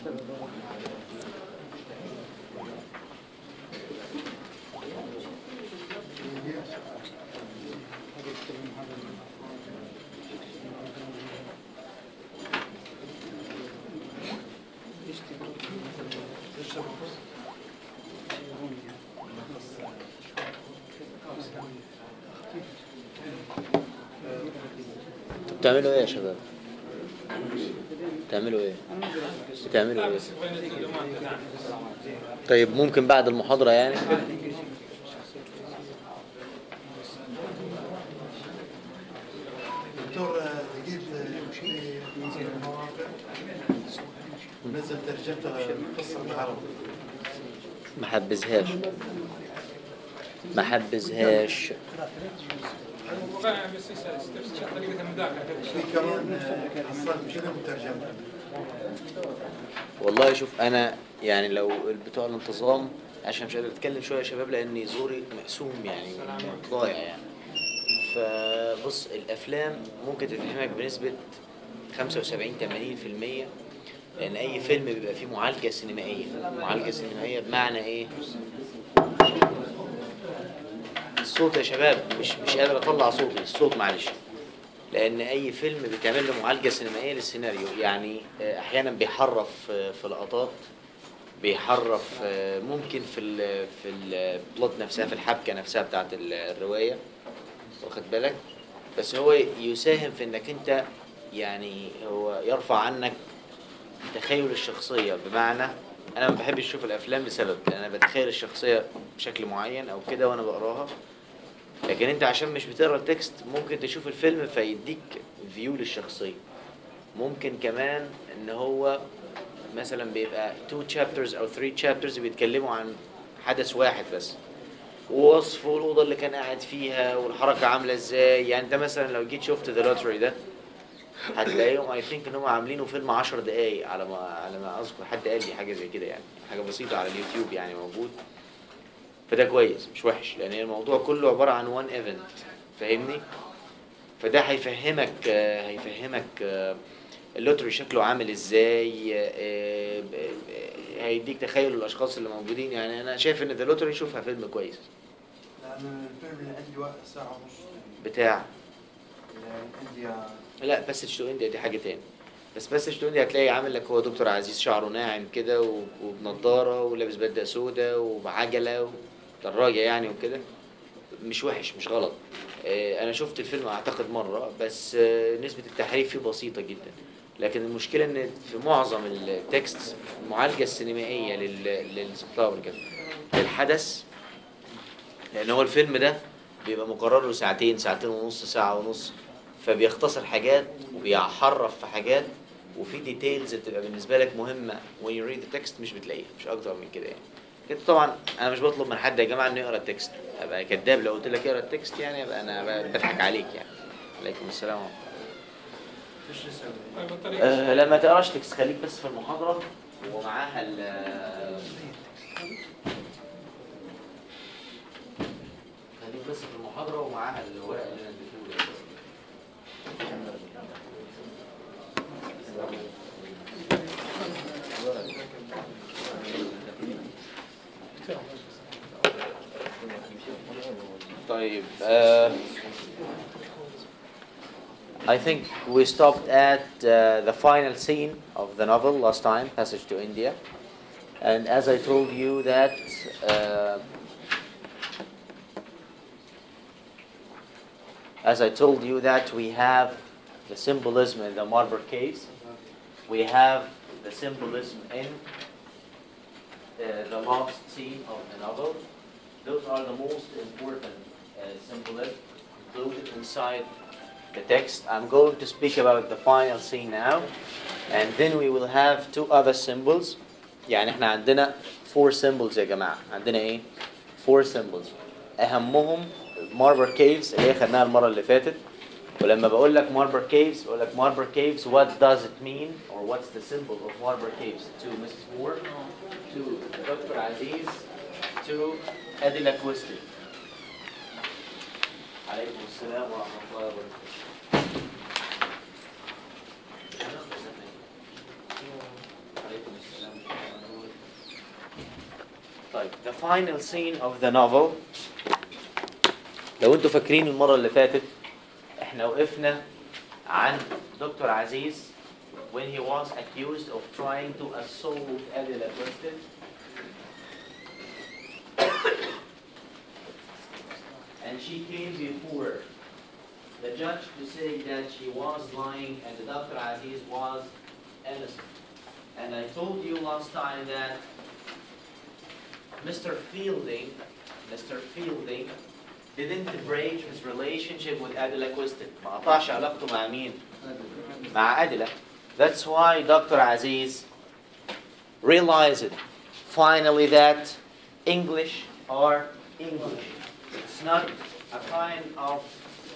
انتوا بتعملوا ايه يا شباب؟ بتعملوا ايه؟ بتعملوا ايه؟ طيب ممكن بعد المحاضرة يعني؟ دكتور تجيب في المواقع نزل ترجمة القصة بالعربي ما حبذهاش ما حبذهاش بس يسأل طريقة المذاكرة في كمان حصلت كده مترجمة والله شوف انا يعني لو بتوع الانتظام عشان مش قادر اتكلم شويه يا شباب لاني زوري مقسوم يعني ضايع يعني فبص الافلام ممكن تفهمك بنسبه 75 80% لان اي فيلم بيبقى فيه معالجه سينمائيه معالجه سينمائيه بمعنى ايه الصوت يا شباب مش مش قادر اطلع صوتي الصوت معلش لان اي فيلم بيتعمل له معالجه سينمائيه للسيناريو يعني آه، احيانا بيحرف آه، في لقطات بيحرف آه، ممكن في ال في البلوت نفسها في الحبكه نفسها بتاعت ال- الروايه واخد بالك بس هو يساهم في انك انت يعني هو يرفع عنك تخيل الشخصيه بمعنى انا ما بحبش اشوف الافلام لسبب لان انا بتخيل الشخصيه بشكل معين او كده وانا بقراها لكن انت عشان مش بتقرا التكست ممكن تشوف الفيلم فيديك فيو للشخصيه ممكن كمان ان هو مثلا بيبقى 2 chapters او 3 chapters بيتكلموا عن حدث واحد بس ووصفه الاوضه اللي كان قاعد فيها والحركه عامله ازاي يعني انت مثلا لو جيت شفت ذا لوتري ده هتلاقيهم اي ثينك ان هم عاملينه فيلم 10 دقايق على ما على ما اذكر حد قال لي حاجه زي كده يعني حاجه بسيطه على اليوتيوب يعني موجود فده كويس مش وحش لان الموضوع كله عباره عن وان ايفنت فاهمني فده هيفهمك آه، هيفهمك آه، اللوتري شكله عامل ازاي آه، ب- ب- هيديك تخيل الاشخاص اللي موجودين يعني انا شايف ان ذا لوتري شوفها فيلم كويس لأن الفيلم اللي عندي وقت ساعة ونص بتاع اللي عندي لا باسج تو انديا دي حاجه تاني بس باسج تو انديا هتلاقي عامل لك هو دكتور عزيز شعره ناعم كده و- وبنضاره ولابس بدله سودا وبعجله ودراجه يعني وكده مش وحش مش غلط آه، انا شفت الفيلم اعتقد مره بس آه، نسبه التحريف فيه بسيطه جدا لكن المشكله ان في معظم التكست المعالجه السينمائيه لل للسبلاور كده للحدث لان هو الفيلم ده بيبقى مقرر له ساعتين ساعتين ونص ساعه ونص فبيختصر حاجات وبيحرف في حاجات وفي ديتيلز بتبقى بالنسبه لك مهمه when you read the text مش بتلاقيها مش اكتر من كده يعني كده طبعا انا مش بطلب من حد يا جماعه انه يقرا التكست ابقى كذاب لو قلت لك اقرا التكست يعني ابقى انا ب- بضحك عليك يعني عليكم السلام ورحمه الله ايش نسوي؟ طيب الطريقة أه لما تقراش تكست خليك بس في المحاضرة ومعاها ال خليك بس في المحاضرة ومعاها الورق اللي انا اديته لك طيب uh, I think we stopped at uh, the final scene of the novel last time, Passage to India. And as I told you that uh, as I told you that we have the symbolism in the Marble Caves, we have the symbolism in uh, the last scene of the novel. Those are the most important uh, symbolism included inside the text. I'm going to speak about the final scene now, and then we will have two other symbols. يعني احنا عندنا four symbols يا جماعة عندنا ايه؟ four symbols أهمهم Marble Caves اللي هي خدناها المرة اللي فاتت ولما بقول لك Marble Caves بقول لك Marble Caves what does it mean or what's the symbol of Marble Caves to Mrs. Moore to Dr. Aziz to Adila Quisty عليكم السلام ورحمة الله وبركاته عليكم السلام طيب the final scene of the novel لو انتوا فاكرين المرة اللي فاتت احنا وقفنا عن دكتور عزيز when he was accused of trying to assault Adela Preston and she came before the judge to say that she was lying and the Dr. Aziz was innocent. And I told you last time that Mr. Fielding, Mr. Fielding didn't break his relationship with Adela Quiston. ما قطعش علاقته مع مين؟ مع Adela. That's why Dr. Aziz realized finally that English are English. It's not a kind of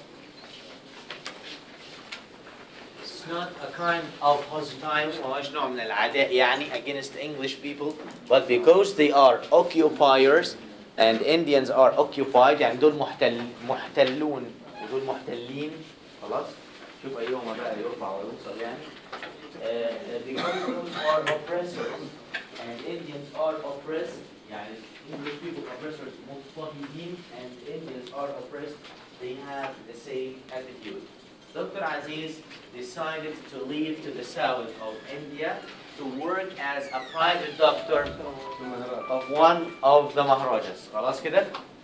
It's not a kind of hostile ما هوش نوع من العداء يعني against English people but because they are occupiers and Indians are occupied يعني دول محتل محتلون ودول محتلين خلاص شوف ايهما بقى يرفع ويوصل يعني uh, because those are oppressors and Indians are oppressed يعني English people oppressors مضطهدين and Indians are oppressed they have the same attitude Dr. Aziz decided to leave to the south of India to work as a private doctor of one of the Maharajas. خلاص كده؟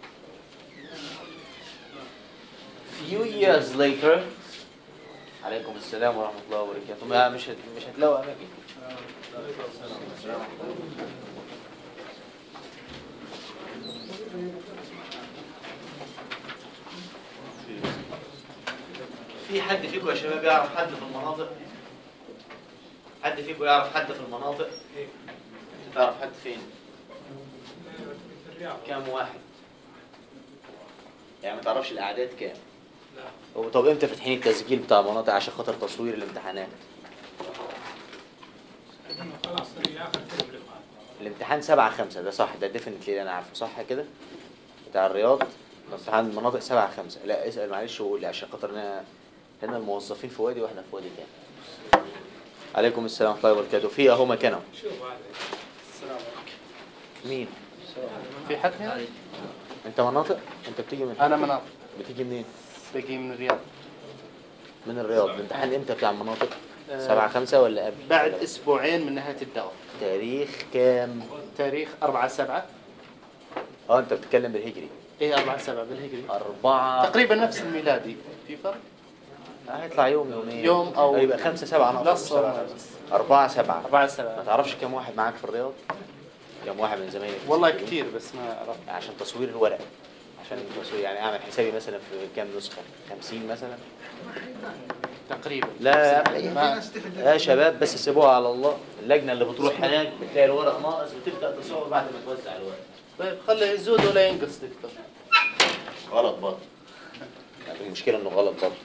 Few years later عليكم السلام ورحمة الله وبركاته ما مش هت- مش هتلاقوا أماكن في حد فيكم يا شباب يعرف حد في المناطق؟ حد فيكم يعرف حد في المناطق؟ تعرف حد فين؟ في الرياض كام واحد؟ يعني ما تعرفش الأعداد كام؟ لا هو طب امتى فاتحين التسجيل بتاع مناطق عشان خاطر تصوير الامتحانات؟ لأنه خلاص في آخر ترم لقاء الامتحان 7 5 ده صح ده ديفنتلي انا عارفه صح كده؟ بتاع الرياض امتحان المناطق 7 5 لا اسال معلش وقول لي عشان خاطر انا هنا الموظفين في وادي واحنا في وادي تاني. عليكم السلام ورحمه الله وبركاته في اهو مكانهم شوف هذا مين؟ في حد هنا؟ انت مناطق؟ انت بتيجي من أنا مناطق بتيجي منين؟ باقي من الرياض من الرياض الامتحان امتى بتاع المناطق؟ آه، 7 5 ولا قبل؟ بعد أسبوعين من نهاية الدورة تاريخ كام؟ تاريخ 4 7 اه انت بتتكلم بالهجري إيه 4 7 بالهجري أربعة تقريبا نفس الميلادي في فرق؟ هيطلع يوم يومين يوم أو- يبقى خمسة سبعة أنا لا أقصد الصوم سبعة. بس. أربعة سبعة 4 ما 7 تعرفش كم واحد معاك في الرياض؟ كم واحد من زمايلك؟ والله كثير بس ما عرفت عشان تصوير الورق عشان التصوير يعني أعمل حسابي مثلا في كام نسخة؟ 50 مثلا؟ تقريبا لا ما- يا ابني. يا شباب بس سيبوها على الله اللجنة اللي بتروح هناك بتلاقي الورق ناقص بتبدأ تصور بعد ما توزع الورق طيب خليه يزود ولا ينقص دكتور غلط برضه يعني المشكلة إنه غلط برضه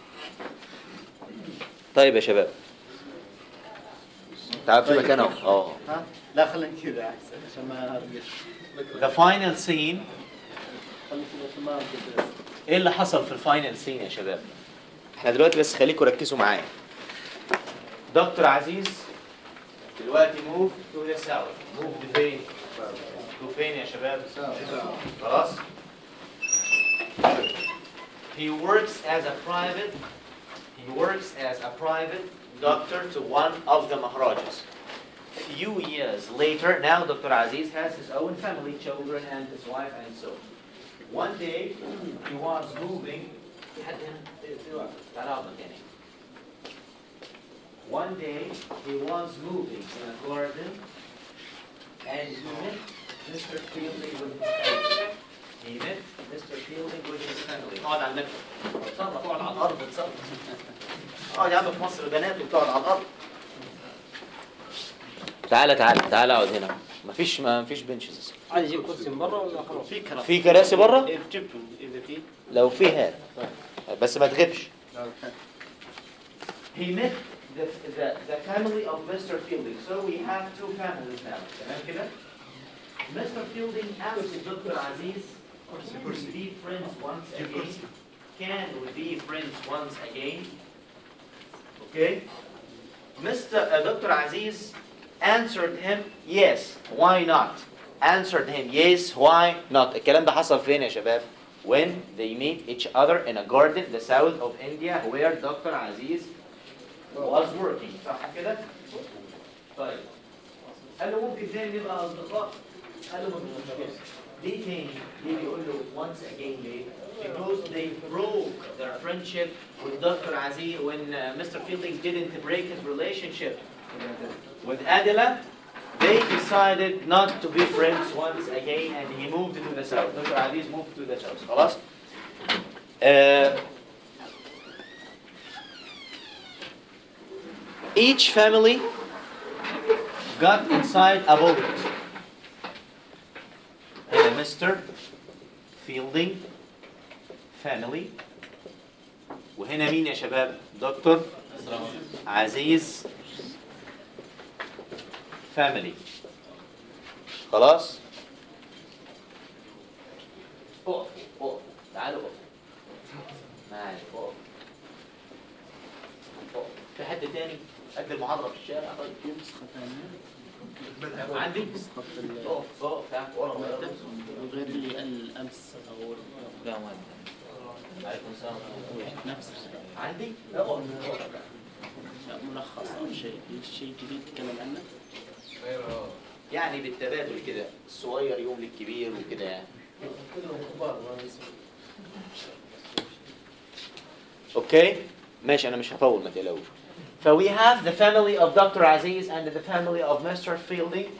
طيب يا شباب تعال في مكانه اه ها؟ لا خلينا كذا أحسن عشان ما أرقش The final scene خلي كذا تمام كذا ايه اللي حصل في الفاينل سين يا شباب؟ احنا دلوقتي بس خليكم ركزوا معايا. دكتور عزيز دلوقتي موف تو ذا ساوث، موف لفين؟ تو فين يا شباب؟ خلاص؟ He works as a private he works as a private doctor to one of the Maharajas. Few years later, now Dr. Aziz has his own family, children, and his wife, and so. One day, he was moving. One day, he was moving in a garden, and he met Mr. Fielding with his family. He met Mr. Fielding with his family. اقعد على المكتب. اتصرف اقعد على الارض اتصرف. اقعد يا عم في مصر بنات وبتقعد على الارض. تعالى تعالى تعالى اقعد هنا. مفيش مفيش بنشز. عايز يجيب كرسي من بره ولا خلاص؟ في كراسي في كراسي بره؟ إيه جبتهم إذا في لو في هات. بس ما تغيبش. He met the, the, the family of Mr. Fielding. So we have two families now. تمام كده؟ Mr. Fielding asked Dr. Aziz, can we be friends once again? Can we be friends once again? Okay? Mr. Uh, Dr. Aziz answered him, yes, why not? answered him yes why not الكلام ده حصل فين يا شباب when they meet each other in a garden the south of India where Dr. Aziz was working صح كده طيب قال له ممكن تاني نبقى اصدقاء قال له مفيش مشكله ليه تاني ليه بيقول له once again ليه because they broke their friendship with Dr. Aziz when uh, Mr. Fielding didn't break his relationship with Adila they decided not to be friends once again and he moved to the south Dr. Aziz moved to the south خلاص uh, each family got inside a boat and Mr. Fielding family وهنا مين يا شباب دكتور عزيز family خلاص اقف اقف تعالوا اقف معايا اقف اقف في حد تاني قد المحاضرة في الشارع طيب في نسخة ثانية عندي نسخة ال- اقف اقف تعال ورا ورا غير اللي قال أمس أو لا ما عليكم السلام نفس عندي اقف لا، ملخص أو شيء في شيء جديد تتكلم عنه يعني بالتبادل كده الصغير يوم للكبير وكده يعني اوكي ماشي انا مش هطول ما تقلقوش So we have the family of Dr. Aziz and the family of Mr. Fielding.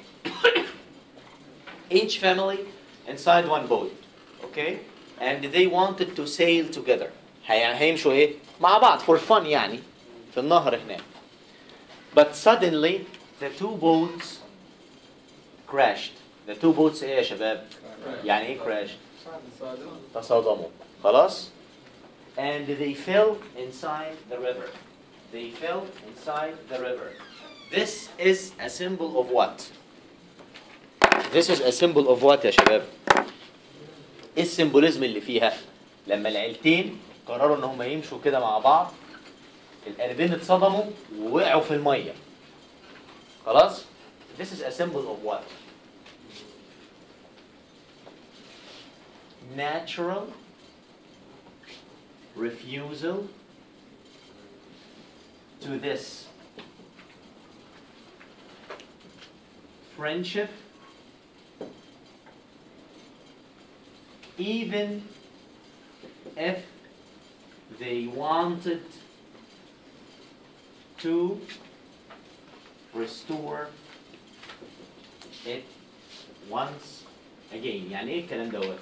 Each family inside one boat. Okay? And they wanted to sail together. هي- هيمشوا ايه؟ مع بعض for fun يعني في النهر هناك. But suddenly the two boats crashed. The two boats ايه يا شباب؟ يعني ايه crashed؟ تصادموا. خلاص؟ And they fell inside the river. They fell inside the river. This is a symbol of what? This is a symbol of what يا شباب؟ ايه السيمبوليزم اللي فيها؟ لما العيلتين قرروا ان هم يمشوا كده مع بعض القلبين اتصدموا ووقعوا في الميه. خلاص؟ This is a symbol of what? Natural refusal to this friendship, even if they wanted to restore it once again يعني ايه الكلام دوت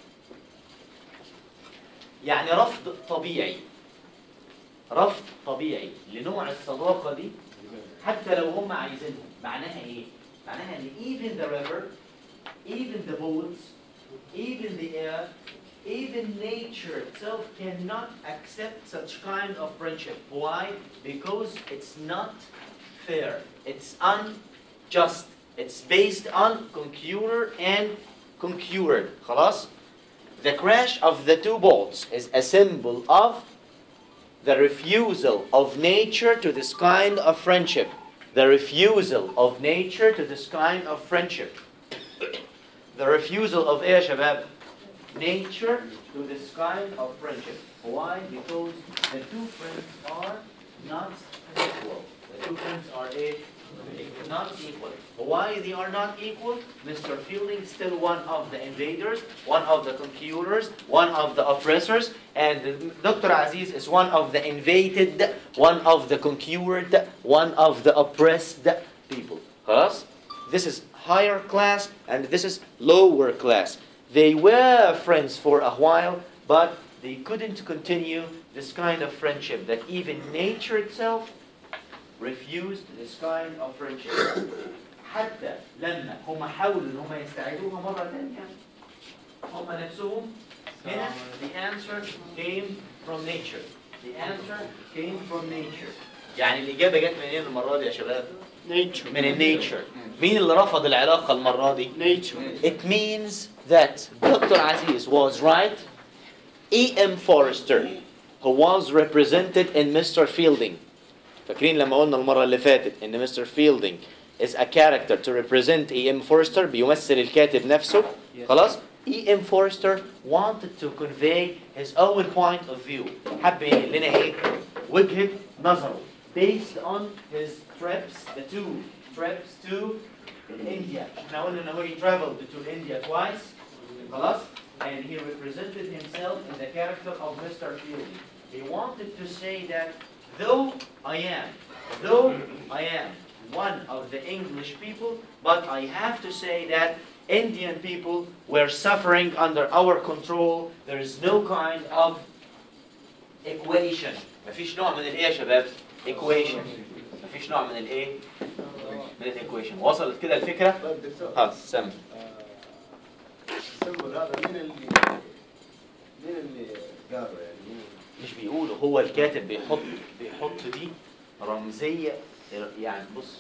يعني رفض طبيعي رفض طبيعي لنوع الصداقة دي حتى لو هم عايزينها معناها ايه؟ معناها ان even the river even the boats even the air even nature itself cannot accept such kind of friendship. Why? Because it's not fair. It's unjust. It's based on concurrer and concurred. خلاص? The crash of the two boats is a symbol of the refusal of nature to this kind of friendship. The refusal of nature to this kind of friendship. The refusal of ايه يا شباب؟ Nature to this kind of friendship. Why? Because the two friends are not equal. The two friends are a not equal. Why they are not equal? Mr. Fielding is still one of the invaders, one of the conquerors, one of the oppressors, and Dr. Aziz is one of the invaded, one of the conquered, one of the oppressed people. خلاص? This is higher class and this is lower class. They were friends for a while, but they couldn't continue this kind of friendship that even nature itself refused this kind of friendship. حتى لما هم حاولوا ان هم يستعيدوها مرة تانية هم نفسهم هنا the answer came from nature. The answer came from nature. يعني الإجابة جت منين المرة دي يا شباب؟ nature من النيتشر. مين اللي رفض العلاقة المرة دي؟ nature It means that Dr. Aziz was right. E.M. Forrester, who was represented in Mr. Fielding. فاكرين لما قلنا المرة اللي فاتت إن Mr. Fielding is a character to represent E.M. Forster بيمثل الكاتب نفسه خلاص E.M. Forster wanted to convey his own point of view حب ينقل لنا ايه وجهة نظره based on his trips the two trips to India احنا قلنا ان هو he traveled to India twice خلاص and he represented himself in the character of Mr. Fielding he wanted to say that though I am though I am one of the English people but I have to say that Indian people were suffering under our control there is no kind of equation مفيش نوع من الايه يا شباب equation مفيش نوع من الايه من الايكويشن وصلت كده الفكره طيب دكتور ها سم السمبل هذا مين اللي مين اللي قاله يعني مين مش بيقولوا هو الكاتب بيحط بيحط دي رمزيه يعني بص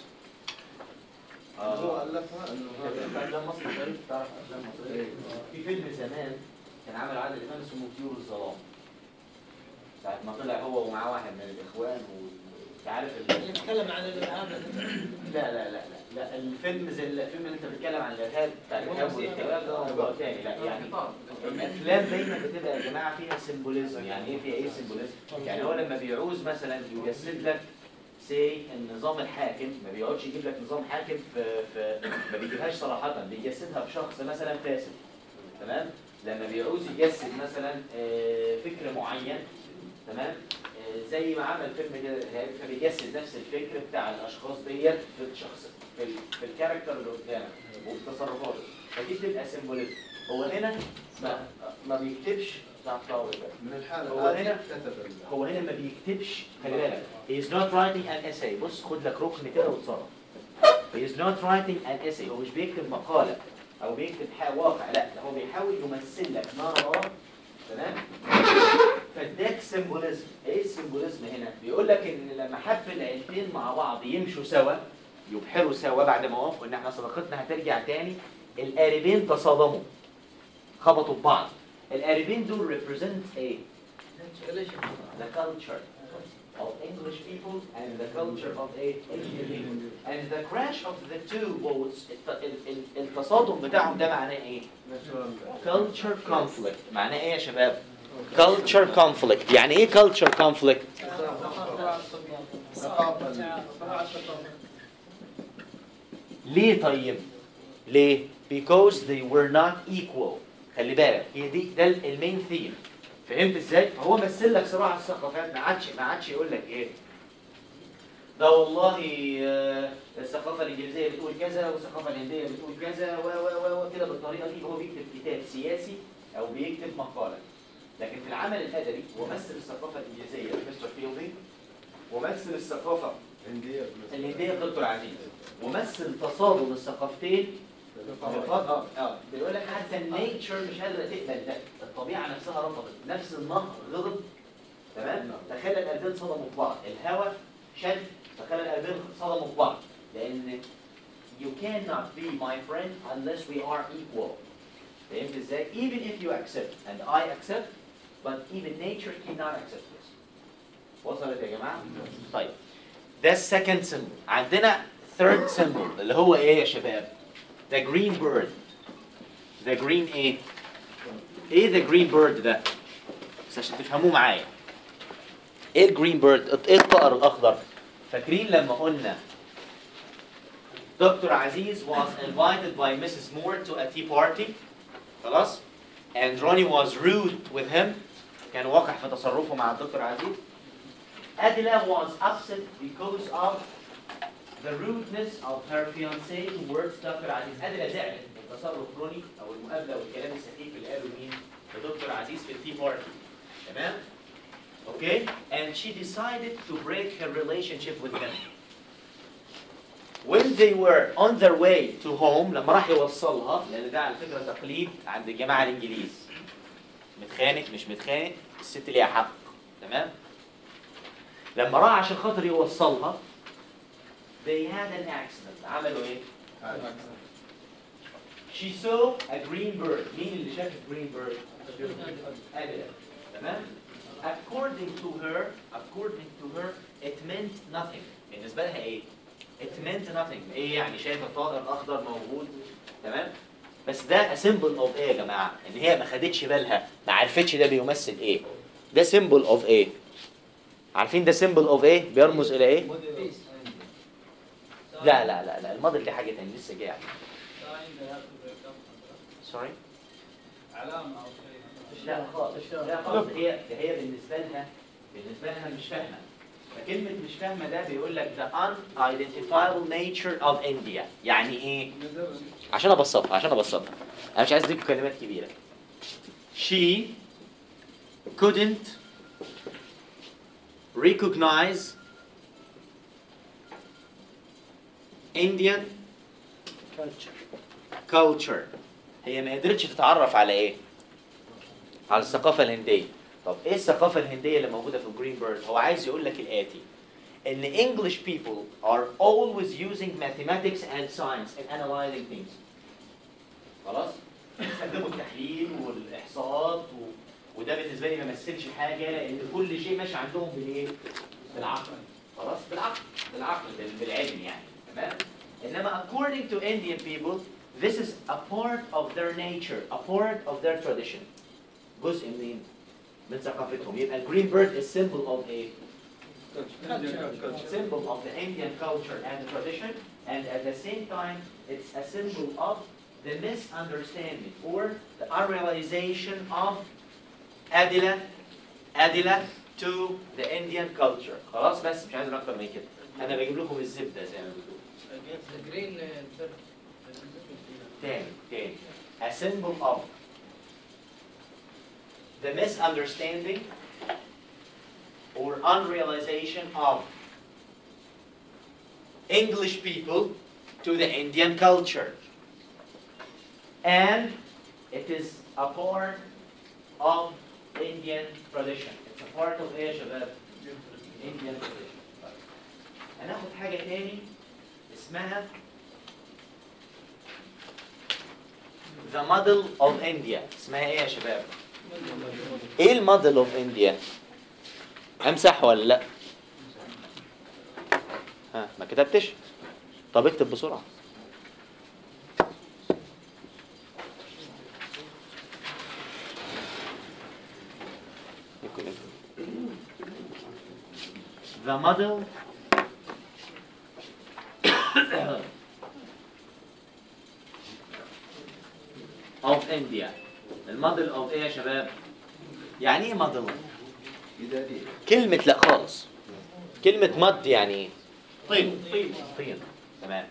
هو الفها انه هذا افلام مصر تعرف تعرف افلام مصر في فيلم زمان كان عامل عادل امام اسمه طيور الظلام ساعة ما طلع هو ومعاه واحد من الاخوان وانت عارف ال... نتكلم عن الارهاب لا لا لا لا لا الفيلم زي الفيلم اللي انت بتتكلم عن الارهاب بتاع الارهاب والكلام ده موضوع تاني لا يعني الافلام دايما بتبقى يا جماعه فيها سيمبوليزم يعني ايه فيها ايه سيمبوليزم؟ يعني هو لما بيعوز مثلا يجسد لك سي النظام الحاكم ما بيقعدش يجيب لك نظام حاكم في, في ما بيجيبهاش صراحه بيجسدها بشخص مثلا فاسد تمام لما بيعوز يجسد مثلا آه، فكر معين تمام آه، زي ما عمل فيلم كده إرهابي، فبيجسد نفس الفكر بتاع الاشخاص ديت في الشخص في, ال... في الكاركتر اللي قدامك وفي تصرفاته فدي بتبقى سيمبوليزم هو هنا ما, ما بيكتبش بتاع فلاور ده. من الحالة هو هذه هنا- كتب ال- هو هنا ما بيكتبش خلي بالك he is not writing an essay بص خد لك ركن كده وتصرف he is not writing an essay هو مش بيكتب مقالة أو بيكتب حاجة واقع لا ده هو بيحاول يمثل لك ما رآه تمام فاداك سيمبوليزم ايه السيمبوليزم هنا بيقول لك ان لما حب العيلتين مع بعض يمشوا سوا يبحروا سوا بعد ما وافقوا ان احنا صداقتنا هترجع تاني القاربين تصادموا خبطوا في بعض القاربين دول represent ايه the culture of English people and the culture of a Indian people. And the crash of the two boats, الت- ال- ال- التصادم بتاعهم ده معناه ايه؟ natural- culture conflict. معناه ايه يا شباب؟ culture conflict. يعني ايه culture conflict؟ ثقافة ليه طيب؟ ليه؟ Because they were not equal. خلي بالك هي دي ده المين ثيم. فهمت ازاي؟ هو مثل لك صراع الثقافات ما عادش ما عادش يقول لك ايه؟ ده والله آه، الثقافة الإنجليزية بتقول كذا والثقافة الهندية بتقول كذا و و و وكده بالطريقة دي هو بيكتب كتاب سياسي أو بيكتب مقالة. لكن في العمل الأدبي هو مثل الثقافة الإنجليزية مستر فيلدينج ومثل الثقافة هندية بالنسبة- الهندية دكتور عزيز ومثل تصادم الثقافتين اه اه بيقول لك حتى النيتشر مش قادره تقبل ده الطبيعه نفسها رفضت نفس النهر غضب تمام تخيل القلبين صدموا في بعض الهواء شد تخيل القلبين صدموا في بعض لان you cannot be my friend unless we are equal فهمت ازاي even if you accept and I accept but even nature cannot accept this وصلت يا جماعه طيب ده السكند symbol عندنا third symbol اللي هو ايه يا شباب the green bird the green ايه ايه the green bird ده بس عشان تفهموه معايا ايه الجرين بيرد ايه الطائر الاخضر فاكرين لما قلنا دكتور عزيز was invited by Mrs. Moore to a tea party خلاص and Ronnie was rude with him كان وقح في تصرفه مع الدكتور عزيز Adela was upset because of the rudeness of her fiancé towards Dr. عزيز أدلة زعلت من تصرف روني أو المقابلة والكلام السخيف اللي قاله مين لدكتور عزيز في التي بارتي تمام Okay and she decided to break her relationship with him when they were on their way to home لما راح يوصلها لأن ده على فكرة تقليد عند الجماعة الإنجليز متخانق مش متخانق الست ليها حق تمام لما راح عشان خاطر يوصلها they had an accident عملوا ايه؟ She saw a green bird مين اللي شاف green bird؟ أدلة تمام؟ According to her according to her it meant nothing بالنسبة لها ايه؟ it meant nothing ايه يعني شايفه طائر اخضر موجود تمام بس ده سيمبل اوف ايه يا جماعه ان هي ما خدتش بالها ما عرفتش ده بيمثل ايه ده سيمبل اوف ايه عارفين ده سيمبل اوف ايه بيرمز الى ايه لا لا لا لا الموديل دي حاجه تانية لسه جاي سوري علامة أو شيء لا خالص لا خالص هي ده هي بالنسبه لها بالنسبه لها مش فاهمه فكلمه مش فاهمه ده بيقول لك the unidentifiable nature of India يعني ايه عشان ابسطها عشان ابسطها انا مش عايز اديكم كلمات كبيره she couldn't recognize Indian culture هي ما قدرتش تتعرف على ايه على الثقافه الهنديه طب ايه الثقافه الهنديه اللي موجوده في جرين بيرد هو عايز يقول لك الاتي ان English people are always using mathematics and science in analyzing things خلاص بيستخدموا التحليل والاحصاءات و... وده بالنسبه لي ما يمثلش حاجه لان كل شيء ماشي عندهم بالايه بالعقل خلاص بالعقل بالعقل بال- بالعلم يعني تمام انما according to Indian people this is a part of their nature a part of their tradition جزء منين من ثقافتهم يبقى الجرين بيرد is symbol of a symbol of the Indian culture and the tradition and at the same time it's a symbol of the misunderstanding or the unrealization of أدلة أدلة to the Indian culture خلاص بس مش عايز أكتر من كده أنا بجيب لكم الزبدة زي ما بتقول جرين تاني تاني a symbol of the misunderstanding or unrealization of English people to the Indian culture. And it is a part of Indian tradition. It's a part of ايه يا شباب؟ Indian tradition. طيب. هناخد حاجة تاني اسمها The Model of India اسمها ايه يا شباب؟ ايه الموديل اوف انديا؟ امسح ولا لا؟ ها ما كتبتش؟ طب اكتب بسرعة يكون اكتب. The model of India الموديل اوف ايه يا شباب؟ يعني ايه موديل؟ بداية كلمة لا خالص كلمة مد يعني ايه؟ طين طين طين تمام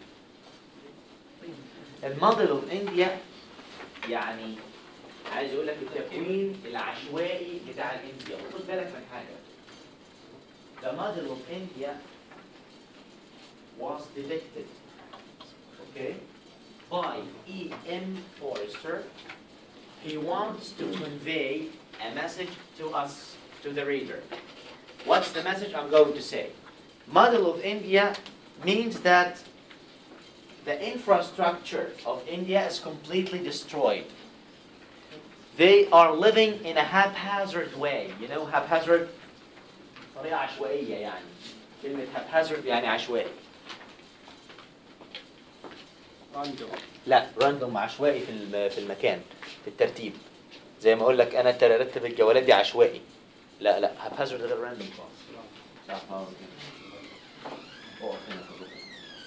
الموديل اوف انديا يعني عايز اقول لك التكوين العشوائي بتاع الانديا وخد بالك من حاجة The model of India was depicted okay by E. M. Forrester he wants to convey a message to us, to the reader. What's the message I'm going to say? Model of India means that the infrastructure of India is completely destroyed. They are living in a haphazard way. You know haphazard? طريقة عشوائية يعني. كلمة haphazard يعني عشوائي. لا راندوم عشوائي في الم- في المكان في الترتيب زي ما اقول لك انا ترى ارتب الجولات دي عشوائي لا لا هابهازارد غير راندوم خالص صح اه اقف هنا حضرتك.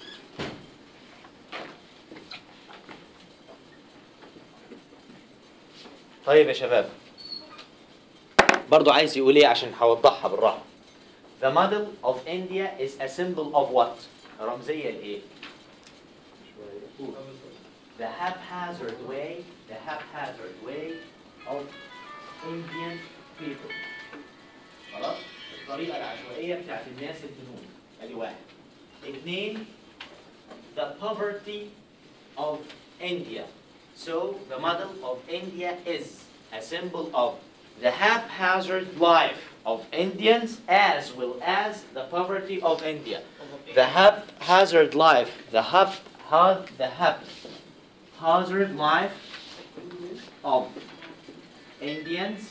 طيب يا شباب برضو عايز يقول ايه عشان هوضحها بالراحه The model of India is a symbol of what؟ رمزية لإيه؟ the haphazard way, the haphazard way of Indian people. خلاص؟ الطريقة العشوائية بتاعت الناس الهنود. ادي واحد. اثنين the poverty of India. So the model of India is a symbol of the haphazard life of Indians as well as the poverty of India. The haphazard life, the hap, ha, the haphazard life of Indians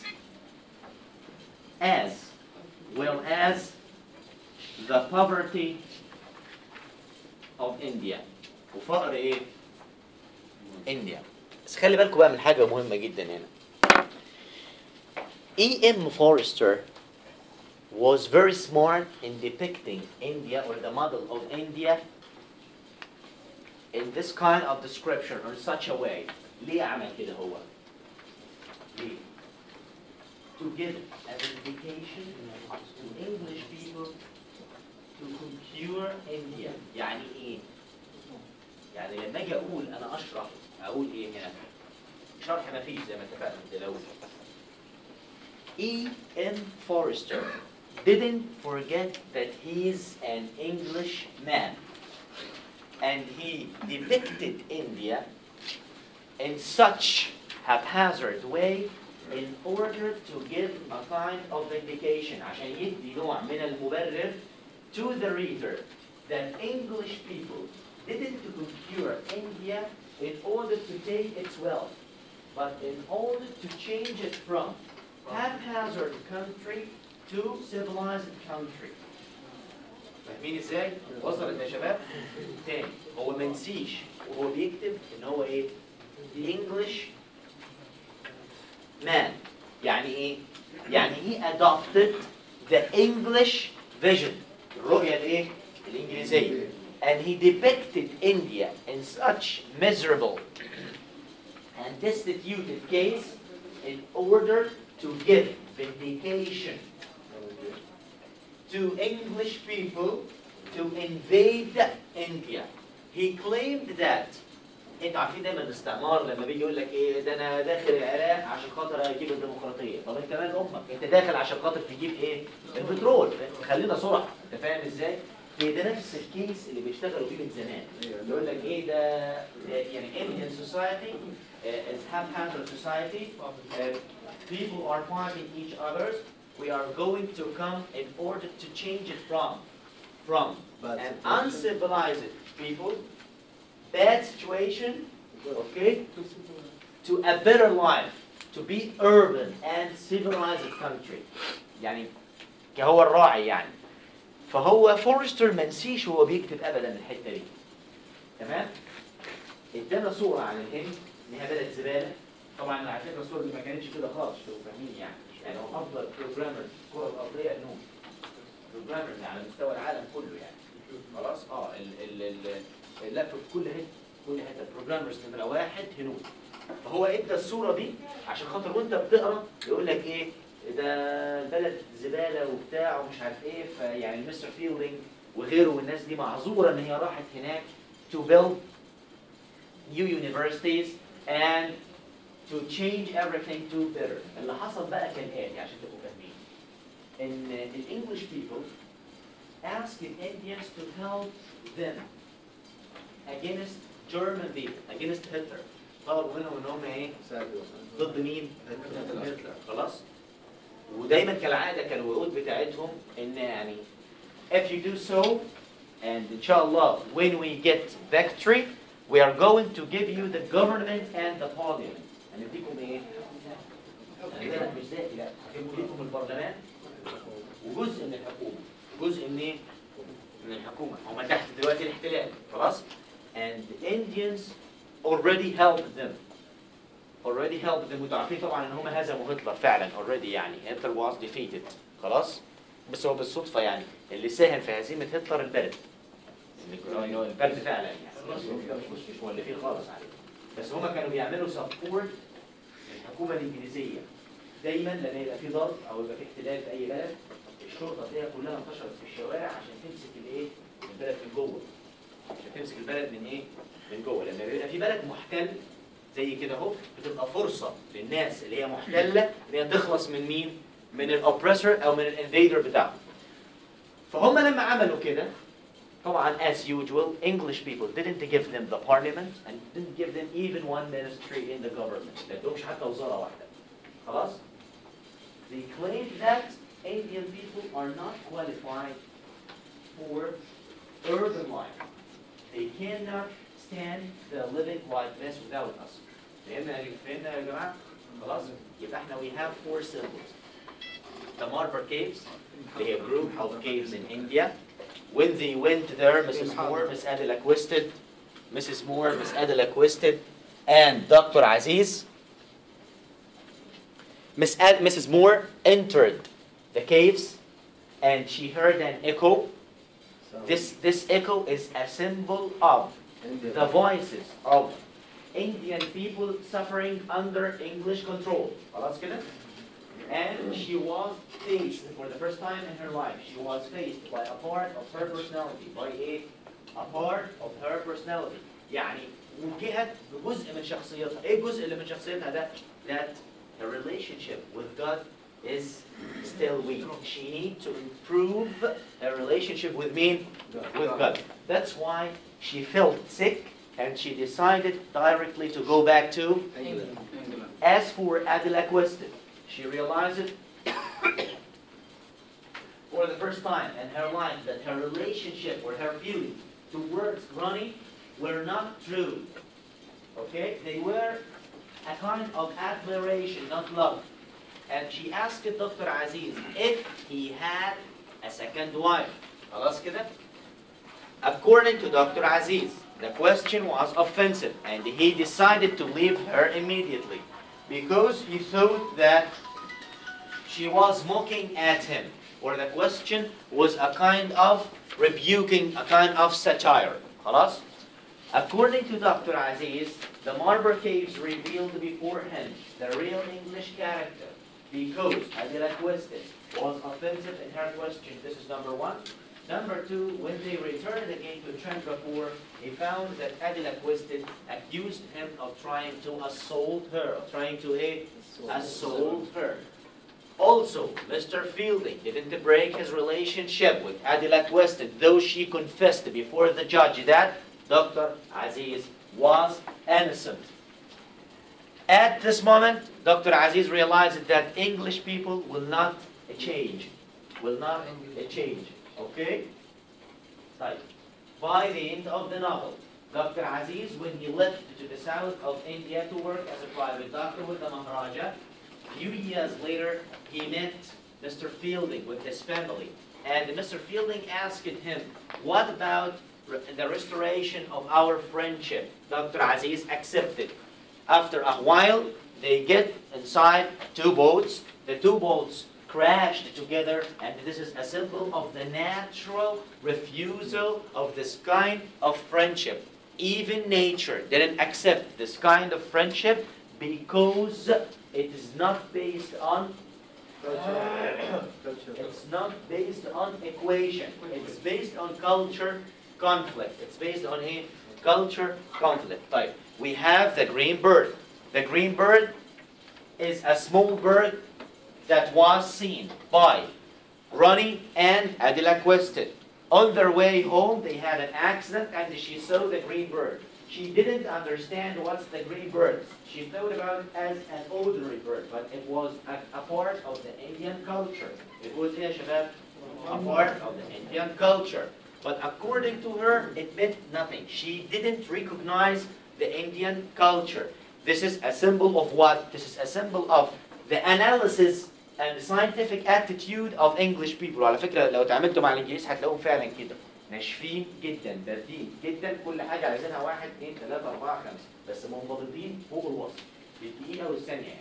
as well as the poverty of India وفقر ايه؟ India بس خلي بالكم بقى من حاجة مهمة جدا هنا E.M. Forrester was very smart in depicting India or the model of India in this kind of description or such a way. ليه عمل كده هو؟ ليه؟ To give an indication to English people to procure India. يعني ايه؟ يعني لما اجي اقول انا اشرح اقول ايه هنا؟ شرح ما فيش زي ما اتفقنا في الاول. E. M. Forrester didn't forget that he's an English man. And he depicted India in such haphazard way in order to give a kind of indication عشان يدي نوع من المبرر to the reader that English people didn't procure India in order to take its wealth, but in order to change it from haphazard country to civilized country. فاهمين ازاي؟ وصلت يا شباب؟ تاني هو ما نسيش وهو بيكتب ان هو ايه؟ English man يعني ايه؟ يعني he adopted the English vision الرؤية الايه؟ الإنجليزية and he depicted India in such miserable and destituted case in order to give vindication to English people to invade India. He claimed that انتوا عارفين دايما الاستعمار لما بيجي يقول لك ايه ده انا داخل العراق عشان خاطر اجيب الديمقراطيه، طب انت مال امك؟ انت داخل عشان خاطر تجيب ايه؟ البترول، خلينا صرح، انت فاهم ازاي؟ هي ده نفس الكيس اللي بيشتغلوا بيه من زمان، يقول لك ايه ده, ده يعني Indian society uh, is haphazard society, uh, people are fighting each others, we are going to come in order to change it from from Bad an situation. uncivilized people, bad situation, okay, to a better life, to be urban and civilized country. يعني كهو الراعي يعني. فهو فورستر ما نسيش وهو بيكتب ابدا الحته دي. تمام؟ ادانا صوره عن الهند ان هي بلد زباله. طبعا على فكره الصوره دي ما كانتش كده خالص تبقوا فاهمين يعني. يعني هو افضل بروجرامر في الكره الارضيه هنود. بروجرامرز على مستوى العالم كله يعني. خلاص؟ اه ال ال ال لا في كل حته كل حته البروجرامرز نمره واحد هنود. فهو ادى الصوره دي عشان خاطر وانت بتقرا يقول لك ايه ده البلد زباله وبتاع ومش عارف ايه فيعني مستر فيلدينج وغيره والناس دي معذوره ان هي راحت هناك to build new universities and to change everything to better. اللي حصل بقى كالآتي عشان تبقوا فاهمين. ان the English people asked the Indians to help them against German people, against Hitler. طلبوا منهم ان هم ايه؟ ضد مين؟ هتلر خلاص؟ ودايما كالعاده كان الوعود بتاعتهم ان يعني if you do so and inshallah when we get victory we are going to give you the government and the parliament هنديكم ايه؟ هنديكم مش ذاتي لا هنديكم البرلمان وجزء من الحكومه جزء من ايه؟ من الحكومه هم تحت دلوقتي الاحتلال خلاص؟ and the Indians already helped them already helped them وانتوا عارفين طبعا ان هم هزموا هتلر فعلا already يعني هتلر was defeated خلاص بس هو بالصدفه يعني اللي ساهم في هزيمه هتلر البلد إن- إنه البلد فعلا يعني مش مش مش هو اللي فيه خالص عليه بس هم كانوا بيعملوا سبورت للحكومه الانجليزيه دايما لما يبقى في ضرب او يبقى في احتلال في اي بلد الشرطه تلاقيها كلها انتشرت في الشوارع عشان تمسك الايه البلد من جوه عشان تمسك البلد من ايه من جوه لما بيبقى في بلد محتل زي كده اهو بتبقى فرصه للناس اللي هي محتله ان هي تخلص من مين من الاوبريسور او من الانفيدر بتاعهم فهم لما عملوا كده طبعا as usual English people didn't give them the parliament and didn't give them even one ministry in the government ما ادهمش حتى وزاره واحده خلاص they claimed that Indian people are not qualified for urban life they cannot stand the living like this without us فهمنا يا فهمنا يا جماعه خلاص يبقى احنا we have four symbols the Marbar caves they are a group of caves in India when they went there, Mrs. Moore, Miss Adela Quisted, Mrs. Moore, Miss Adela Quisted, and Dr. Aziz, Miss Ad- Mrs. Moore entered the caves and she heard an echo. This, this echo is a symbol of the voices of Indian people suffering under English control. خلاص كده؟ And she was faced for the first time in her life. She was faced by a part of her personality, by a, a part of her personality. يعني وجهت بجزء من شخصيتها، ايه الجزء اللي من شخصيتها ده؟ That her relationship with God is still weak. She needs to improve her relationship with me, with God. That's why she felt sick and she decided directly to go back to England. as for Adela Quested, she realized it for the first time in her life that her relationship or her feelings towards Ronnie were not true. Okay? They were a kind of admiration, not love. And she asked Dr. Aziz if he had a second wife. خلاص كده؟ According to Dr. Aziz, the question was offensive and he decided to leave her immediately because he thought that she was mocking at him or the question was a kind of rebuking, a kind of satire. خلاص? According to Dr. Aziz, the Marber Caves revealed before him the real English character because Adela Quested was offensive in her question. This is number one. Number two, when they returned again to Chandrapur, he found that Adela Quested accused him of trying to assault her, of trying to eh, assault her. Also, Mr. Fielding didn't break his relationship with Adela Quested, though she confessed before the judge that Dr. Aziz was innocent. At this moment, Dr. Aziz realized that English people will not change. Will not change. Okay? Right. By the end of the novel, Dr. Aziz, when he left to the south of India to work as a private doctor with the Maharaja, a few years later, he met Mr. Fielding with his family. And Mr. Fielding asked him, what about re- the restoration of our friendship? Dr. Aziz accepted. After a while, they get inside two boats. The two boats crashed together, and this is a symbol of the natural refusal of this kind of friendship. Even nature didn't accept this kind of friendship because it is not based on it's not based on equation. It's based on culture conflict. It's based on a culture conflict. Right. We have the green bird. The green bird is a small bird that was seen by Ronnie and Adela Quested. On their way home, they had an accident and she saw the green bird. She didn't understand what's the green bird. She thought about it as an ordinary bird, but it was a, a part of the Indian culture. It was يا شباب a part of the Indian culture. But according to her, it meant nothing. She didn't recognize the Indian culture. This is a symbol of what? This is a symbol of the analysis and the scientific attitude of English people. وعلى فكرة لو تعاملتوا مع الإنجليز هتلاقوهم فعلا كده. ناشفين جدا باردين جدا كل حاجة عايزينها واحد اثنين ثلاثة أربعة خمسة بس منضبطين فوق الوصف بالدقيقة والثانية يعني.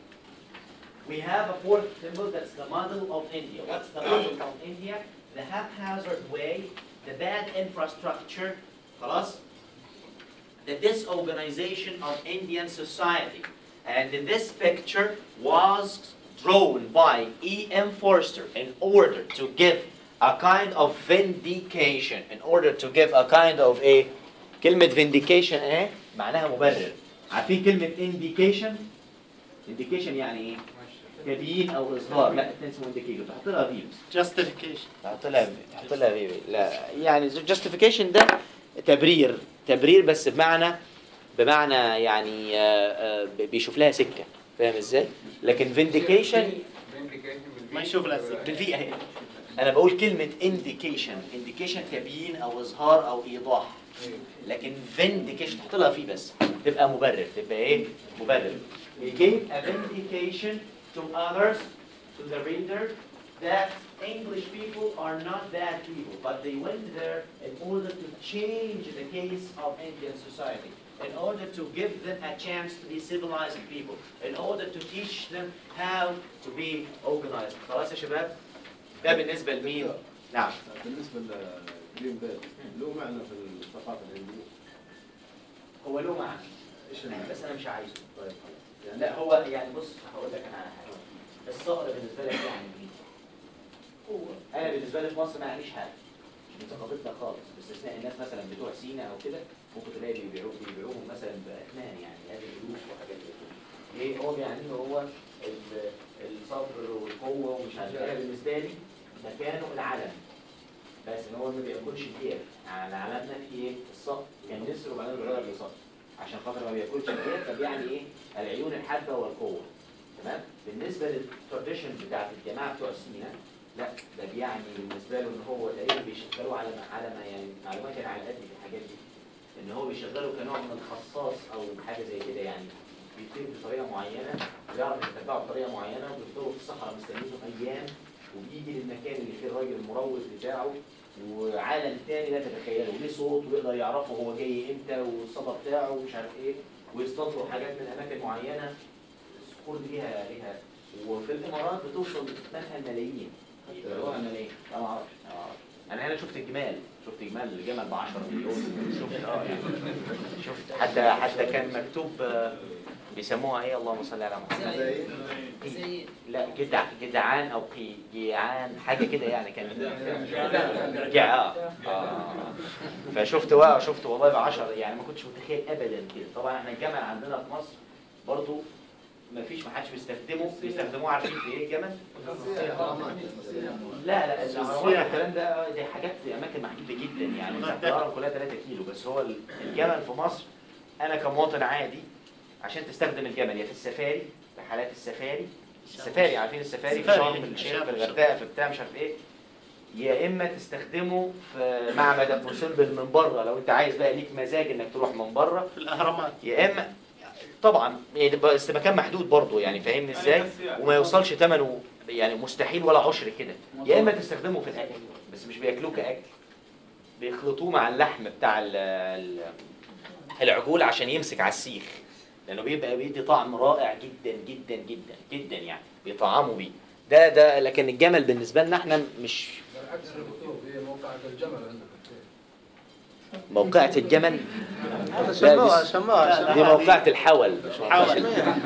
We have a fourth symbol that's the model of India. What's the model of India? The haphazard way, the bad infrastructure, خلاص? The disorganization of Indian society. And this picture was drawn by E.M. Forster in order to give a kind of vindication, in order to give a kind of a كلمة vindication ايه؟ معناها مبرر. عارفين كلمة indication؟ indication يعني ايه؟ تبيين او اظهار لا تنسوا indicator تحط لها views justification تحط لها تحط لها في لا يعني justification ده تبرير تبرير بس بمعنى بمعنى يعني آه، آه، بيشوف لها سكه فاهم ازاي؟ لكن vindication ما يشوف لها سكة. بالفي اهي انا بقول كلمه indication indication تبيين او اظهار او ايضاح لكن vindication تحط لها فيه بس تبقى مبرر تبقى ايه؟ مبرر. He gave a vindication to others, to the reader, that English people are not bad people, but they went there in order to change the case of Indian society, in order to give them a chance to be civilized people, in order to teach them how to be organized. خلاص يا شباب؟ ده بالنسبة لمين؟ نعم. بالنسبه لجرين بيل له معنى في الثقافه الهنديه هو له معنى ايش المعنى؟ بس أنا مش عايزه. طيب خلاص يعني لا هو يعني بص هقول لك انا على حاجه الصقر بالنسبه لك يعني ايه؟ هو انا بالنسبه لي في مصر ما يعنيش حاجه مش من ثقافتنا خالص باستثناء الناس مثلا بتوع سينا او كده ممكن تلاقي بيبيعوه بيبيعوهم مثلا باثمان يعني هذه الفلوس وحاجات زي كده ايه هو بيعنيه هو ال- الصبر والقوه ومش عارف ايه أنا بالنسبه لي مكانه العلم بس ان هو ما بياكلش كتير على علمنا في ايه؟ الصقر كان نسر وبعدين اتغير لصقر عشان خاطر ما بياكلش كتير فبيعني ايه؟ العيون الحاده والقوه تمام بالنسبه للتراديشن بتاعت الجماعه بتوع سينا لا ده بيعني بالنسبه له ان هو تقريبا بيشغلوه على على ما يعني معلومات انا على قد في الحاجات دي ان هو بيشغله كنوع من الخصاص او حاجه زي كده يعني بيطير بطريقه معينه ويعرف يتبعه بطريقه معينه وبيفضلوا في الصحراء مستنيينه ايام وبيجي للمكان اللي فيه الراجل المروض بتاعه وعالم تاني لا تتخيله ليه صوت ويقدر يعرفه هو جاي امتى والصدى بتاعه ومش عارف ايه ويصطادوا حاجات من اماكن معينه الصخور دي ليها ليها وفي الامارات بتوصل منها الملايين يبيعوها ملايين انا ما اعرفش انا ما اعرفش انا هنا شفت الجمال شفت جمال الجمل ب 10 مليون شفت اه يعني شفت حتى حتى كان مكتوب آه، بيسموها ايه اللهم صل على محمد زي لا جدع جدعان او قي جيعان حاجه كده يعني كان جع اه آه. فشفت بقى شفت والله ب 10 يعني ما كنتش متخيل ابدا كده طبعا احنا الجمل عندنا في مصر برضو ما فيش ما حدش بيستخدمه بيستخدموه عارفين في ايه الجمل؟ لا لا الاهرامات الكلام ده دي حاجات في اماكن محدوده جدا يعني مساحه الهرم كلها 3 كيلو بس هو الجمل في مصر انا كمواطن عادي عشان تستخدم الجمل يا في السفاري في حالات السفاري السفاري عارفين السفاري في السفاري. شرم الشيخ في الغردقه في بتاع مش عارف ايه يا اما تستخدمه في معبد ابو سمبل من بره لو انت عايز بقى ليك مزاج انك تروح من بره في الاهرامات يا اما طبعا يعني ده بس مكان محدود برضه يعني فاهمني ازاي وما يوصلش ثمنه يعني مستحيل ولا عشر كده يا اما تستخدمه في الاكل بس مش بياكلوه كاكل بيخلطوه مع اللحم بتاع ال- ال- العجول عشان يمسك على السيخ لانه بيبقى بيدي طعم رائع جدا جدا جدا جدا يعني بيطعموا بيه ده ده لكن الجمل بالنسبه لنا احنا مش بالعكس يا دكتور هي موقعة الجمل عندنا موقعة الجمل سموها سموها دي موقعة الحول مش موقعة حول.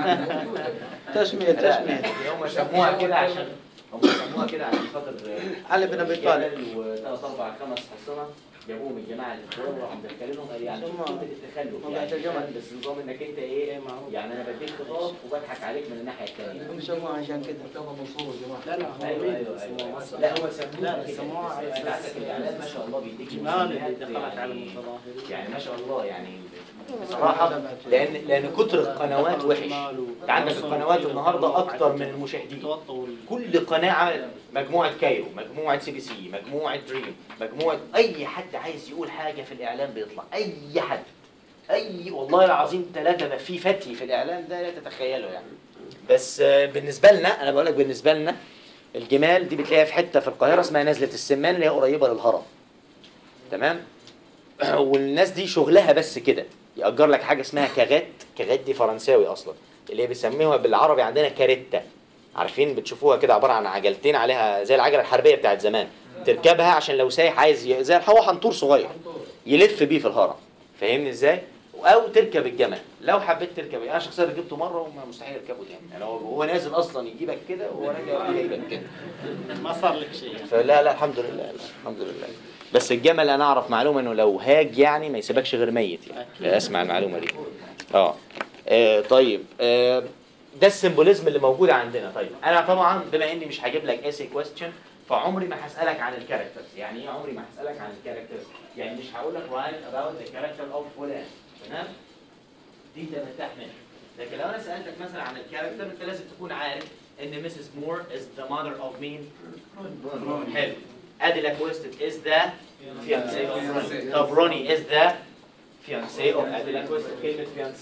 تسمية تسمية هم سموها كده عشان هم سموها كده عشان خاطر علي بن أبي طالب. جبل وثلاث اربع خمس حصنه جابوهم الجماعه اللي بتوع راحوا مدخلينهم يعني شوف سموها قمه التخلف موقعة يعني الجمل. بس نظام انك انت ايه يعني انا بديك خطاب وبضحك عليك من الناحيه الثانيه هم سموها عشان كده مرتضى منصور يا جماعة لا لا ايوه ايوه ايوه لا هو سموها لا، كده. سموها على انت أساس- عندك الاعلام ما شاء الله بيديك جمال اللي مسميات دخلت على يعني- المتظاهرين يعني ما شاء الله يعني بصراحه لان لان كتر القنوات وحش انت عندك القنوات النهارده اكتر من المشاهدين كل قناة عملت مجموعة كايرو مجموعة سي بي سي مجموعة دريم مجموعة أي حد عايز يقول حاجة في الإعلام بيطلع أي حد أي والله العظيم ثلاثة ده في فتي في الإعلام ده لا تتخيله يعني بس آه، بالنسبة لنا أنا بقول لك بالنسبة لنا الجمال دي بتلاقيها في حتة في القاهرة اسمها نزلة السمان اللي هي قريبة للهرم تمام والناس دي شغلها بس كده يأجر لك حاجة اسمها كاغات كاغات دي فرنساوي أصلا اللي هي بيسموها بالعربي عندنا كاريتا عارفين بتشوفوها كده عباره عن عجلتين عليها زي العجله الحربيه بتاعت زمان تركبها عشان لو سايح عايز ي... زي الحوا حنطور صغير يلف بيه في الهرم فاهمني ازاي او تركب الجمل لو حبيت تركب انا شخصيا ركبته مره وما مستحيل اركبه تاني يعني هو هو نازل اصلا يجيبك كده وهو راجع جايبك كده ما صار لك شيء يعني. فلا لا الحمد لله لا الحمد لله بس الجمل انا اعرف معلومه انه لو هاج يعني ما يسيبكش غير ميت يعني لا اسمع المعلومه دي اه آه، طيب آه، ده السيمبوليزم اللي موجود عندنا طيب انا طبعا بما اني مش هجيب لك اسي كويستشن فعمري ما هسالك عن الكاركترز يعني ايه عمري ما هسالك عن الكاركترز يعني مش هقول لك رايت اباوت ذا كاركتر اوف فلان تمام دي انت مرتاح منها لكن لو انا سالتك مثلا عن الكاركتر انت لازم تكون عارف ان ميسيس مور از ذا ماذر اوف مين حلو اديلا كويستد از ذا فيانسي طب روني از ذا فيانسي اوف اديلا كويستد كلمه فيانسي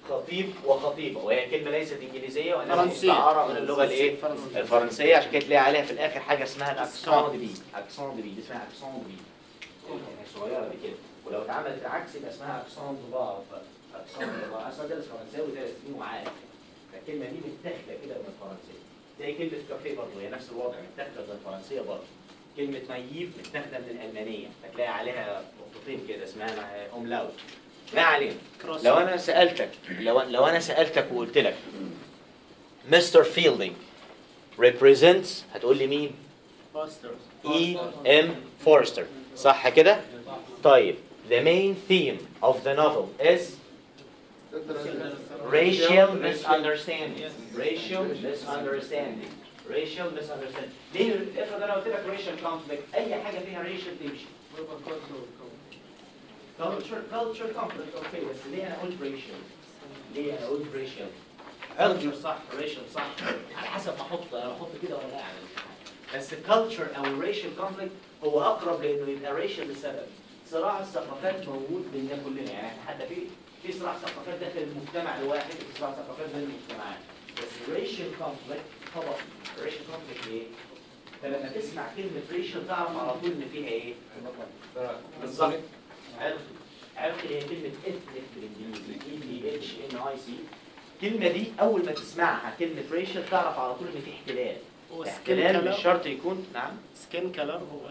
خطيب وخطيبه وهي كلمه ليست انجليزيه وانما فرنسية. مستعاره من اللغه الايه فرنسية. الفرنسيه عشان كده تلاقي عليها في الاخر حاجه اسمها الاكسون دي بي اكسون دي بي دي اسمها اكسون دي بي صغيره دي كده ولو اتعملت العكس يبقى اسمها اكسون دي باف اكسون دي باف اصلا درس فرنساوي ثلاث سنين وعارف فالكلمه دي متاخده كده من الفرنسيه زي كلمه كافيه برضه هي نفس الوضع متاخده من الفرنسيه برضه كلمه نايف متاخده من الالمانيه فتلاقي عليها نقطتين كده اسمها اوملاوت ما علينا كروس لو انا سالتك لو لو انا سالتك وقلت لك مستر فيلدينج represents هتقول لي مين؟ باستر اي ام فورستر صح كده؟ طيب the main theme of the novel is racial misunderstanding racial misunderstanding racial misunderstanding ليه افرض انا قلت لك racial conflict اي حاجه فيها racial تمشي culture culture conflict اوكي بس ليه انا قلت racial ليه انا قلت racial culture صح racial صح على حسب ما احط انا احط كده ولا لا على الامتحان. بس الكالتشر او الريشال كونفليكت هو اقرب لانه يبقى ريشال لسبب صراع الثقافات موجود بيننا كلنا يعني إحنا حتى في في صراع ثقافات داخل المجتمع الواحد وفي صراع ثقافات بين المجتمعات بس الريشال كونفليكت طبعا الريشال كونفليكت ايه؟ فلما تسمع كلمه ريشال تعرف على طول ان فيها ايه؟ بالظبط عرفت عرفت هي كلمه اثنيك بالانجليزي اي دي اتش ان اي سي الكلمه دي اول ما تسمعها كلمه ريشال تعرف على طول ان في احتلال هو سكين احتلال مش كلر شرط يكون نعم سكين كلر هو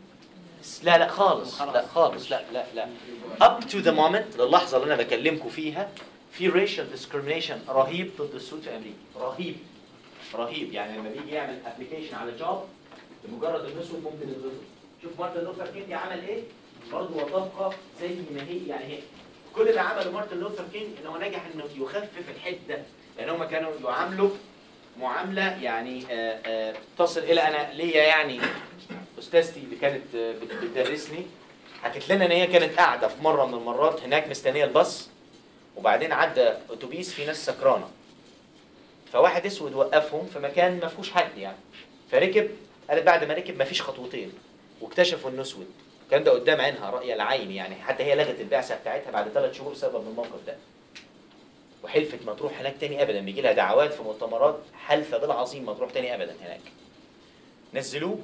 لا لا خالص خلاص. لا خالص لا لا لا up to the moment للحظة اللي أنا بكلمكم فيها في racial discrimination رهيب ضد السود في أمريكا رهيب رهيب يعني لما بيجي يعمل application على جوب بمجرد الأسود ممكن يترفض شوف مارتن لوثر كينج عمل إيه برضه وطبقة زي ما هي يعني هي كل اللي عمله مارتن لوثر كينج إن هو نجح إنه يخفف الحدة لأن هم كانوا يعاملوا معاملة يعني آه، آه، تصل إلى أنا ليا يعني استاذتي اللي كانت آه، بت- بتدرسني حكت لنا ان هي كانت قاعده في مره من المرات هناك مستنيه الباص وبعدين عدى اتوبيس فيه ناس سكرانه فواحد اسود وقفهم في مكان ما فيهوش حد يعني فركب قالت بعد ما ركب ما فيش خطوتين واكتشفوا انه اسود كان ده قدام عينها رأي العين يعني حتى هي لغت البعثه بتاعتها بعد ثلاث شهور بسبب الموقف ده وحلفت ما تروح هناك تاني ابدا بيجي لها دعوات في مؤتمرات حلفه بالعظيم ما تروح تاني ابدا هناك نزلوه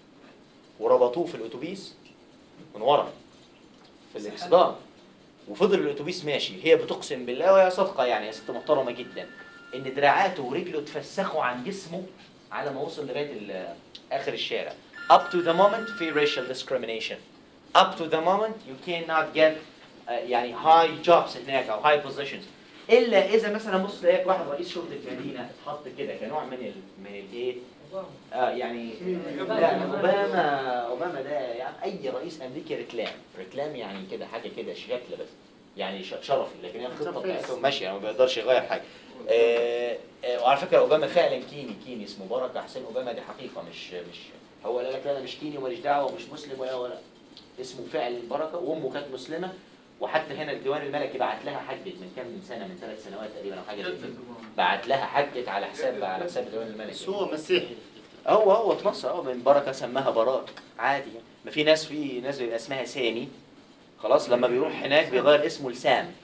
وربطوه في الاتوبيس من ورا في الاكسدام وفضل الاتوبيس ماشي هي بتقسم بالله وهي صادقه يعني يا ست محترمه جدا ان دراعاته ورجله اتفسخوا عن جسمه على ما وصل لغايه ال- اخر الشارع up to the moment في racial discrimination up to the moment you cannot get uh, يعني high jobs هناك او high positions الا اذا مثلا بص تلاقيك واحد رئيس شرطه مدينه اتحط كده كنوع من ال من الايه اه يعني لا اوباما اوباما ده يعني اي رئيس امريكي ريكلام ريكلام يعني كده حاجه كده شكل بس يعني ش- شرفي لكن هي الخطه بتاعتهم ماشيه يعني ما بيقدرش يغير حاجه آه آه وعلى فكره اوباما فعلا كيني كيني اسمه باراك حسين اوباما دي حقيقه مش مش هو قال لك لا انا مش كيني وماليش دعوه ومش مسلم ولا ولا اسمه فعل البركه وامه كانت مسلمه وحتى هنا الديوان الملكي بعت لها حجت من كام من سنه من ثلاث سنوات تقريبا او حاجه زي كده بعت لها حجت على حساب على حساب الديوان الملكي بس هو مسيحي هو هو اتنصر اه من بركه سماها براك عادي يعني ما في ناس في ناس بيبقى اسمها سامي خلاص لما بيروح هناك بيغير اسمه لسام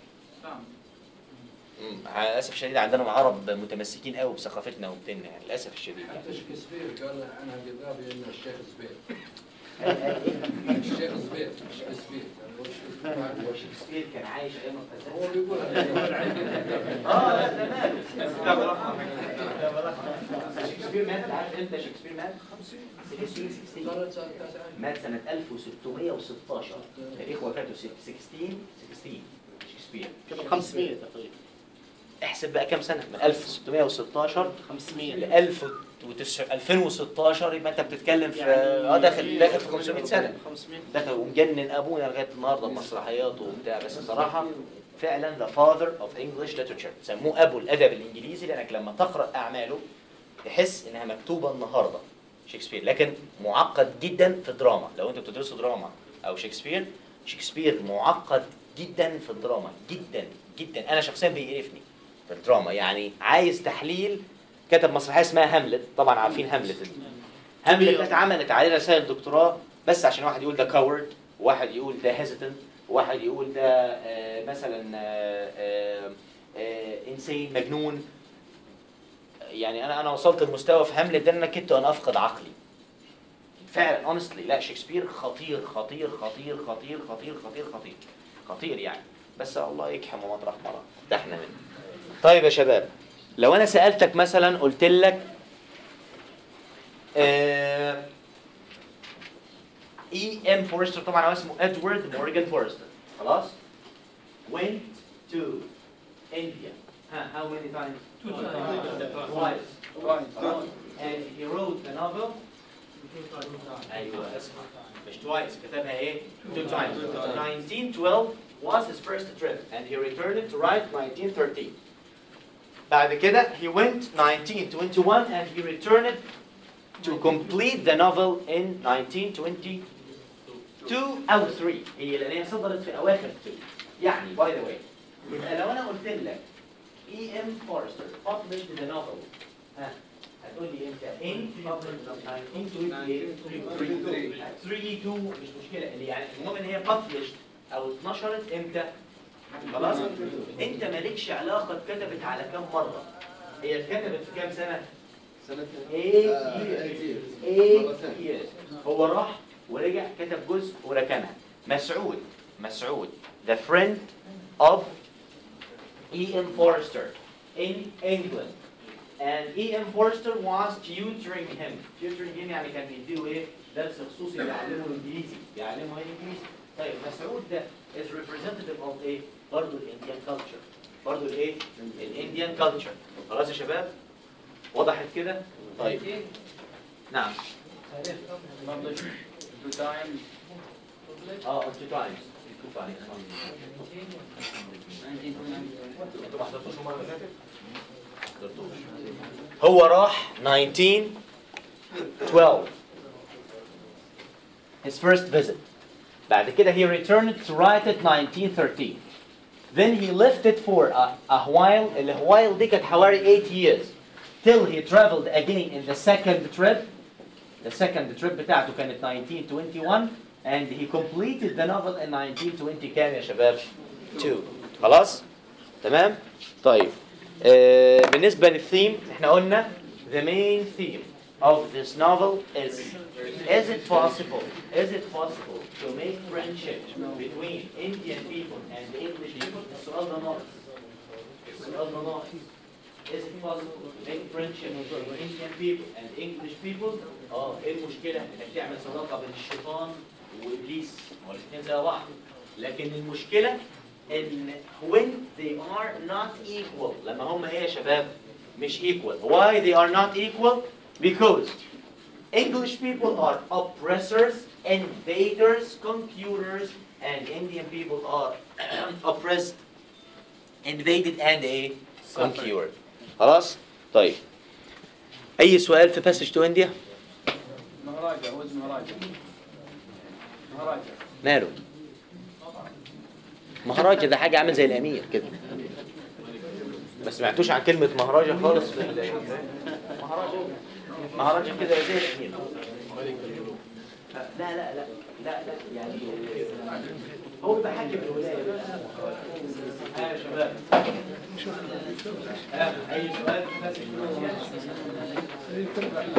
مم، للاسف الشديد عندنا العرب متمسكين قوي بثقافتنا وبديننا يعني للاسف الشديد يعني حتى شكسبير قال عنها قذافي انه الشيخ زبير الشيخ زبير مش شكسبير يعني هو شكسبير هو شكسبير كان عايش ايام هو الفساد بيقول اه لا ده مات شكسبير مات عارف امتى شكسبير مات؟ 1616 مات سنة 1616 تاريخ وفاته 16 16 شكسبير قبل 500 تقريبا احسب بقى كام سنة من 1616 500 ل 2016 يبقى انت بتتكلم في اه داخل داخل في 500 سنة 500 دخل ومجنن ابونا لغايه النهارده بمسرحياته وبتاع بس بصراحه فعلا ذا فاذر اوف انجلش ليترشر سموه ابو الادب الانجليزي لانك لما تقرا اعماله تحس انها مكتوبه النهارده شكسبير لكن معقد جدا في الدراما لو انتوا بتدرسوا دراما او شكسبير شكسبير معقد جدا في الدراما جدا جدا انا شخصيا بيقرفني في الدراما يعني عايز تحليل كتب مسرحيه اسمها هاملت طبعا عارفين هاملت هاملت اتعملت عليه رسائل دكتوراه بس عشان واحد يقول ده كاورد وواحد يقول ده هيزيتنت وواحد يقول ده آه، مثلا آه، آه، انسين مجنون يعني انا انا وصلت لمستوى في هاملت ده ان انا كدت وانا افقد عقلي فعلا اونستلي لا شكسبير خطير خطير خطير خطير خطير خطير خطير خطير يعني بس الله يكحم مطرح مرة ده احنا منه طيب يا شباب لو انا سالتك مثلا قلت لك اي ام فورستر طبعا هو اسمه ادوارد مورجان فورستر خلاص went to India huh, how many times Two times. twice Twice. and he wrote the novel ايوه اسمع مش twice كتبها ايه two times 1912 was his first trip and he returned to write 1913 بعد كده he went 1921 and he returned to complete the novel in 1922 أو 3 هي لأن هي صدرت في أواخر 2 يعني by the way يبقى لو أنا قلت لك E. M. Forster published the novel ها هتقول لي امتى؟ in published in 1928 3 2 مش مشكلة اللي يعني المهم ان هي published أو اتنشرت امتى؟ خلاص؟ أنت مالكش علاقة اتكتبت على كام مرة؟ هي اتكتبت في كام سنة؟ سنة 8 آه، years eight 8 years. years هو راح ورجع كتب جزء وركنها مسعود مسعود the friend of E.M. Forrester in England and E.M. Forrester was tutoring him tutoring him يعني كان بيديله ايه درس خصوصي بيعلمه الانجليزي بيعلمه ايه الانجليزي طيب مسعود ده is representative of ايه برضه الانديان culture برضه الايه الانديان culture خلاص يا شباب وضحت كده طيب نعم Published two times. اه two times two times انتوا ما حضرتوش المره اللي فاتت؟ حضرتوش هو راح 1912 his first visit بعد كده he returned to write it 1913 then he left it for a, a while اللي while دي كانت حوالي 8 years till he traveled again in the second trip the second trip بتاعته كانت 1921 and he completed the novel in 1920 كام يا شباب؟ 2 خلاص؟ تمام؟ طيب آه بالنسبة للثيم احنا قلنا the main theme of this novel is is it possible is it possible to make friendship between Indian people and English people السؤال ده ناقص السؤال ده ناقص Is it possible to make friendship between Indian people and English people? اه ايه المشكلة انك تعمل صداقة بين الشيطان وابليس هو الاثنين زي بعض لكن المشكلة ان when they are not equal لما هم ايه يا شباب مش equal why they are not equal because English people are oppressors invaders computers and Indian people are oppressed invaded and a conquered خلاص طيب اي سؤال في passage to India مهراجة هو اسمه مهراجة مهراجة ماله مهراجة ده حاجة عامل زي الأمير كده ما سمعتوش عن كلمة مهراجة خالص في ال- مهراجة مهراجة كده زي الأمير لا لا لا لا لا يعني هو بيبقى حاكم الولاية ها يا شباب ها أي سؤال في passage to India؟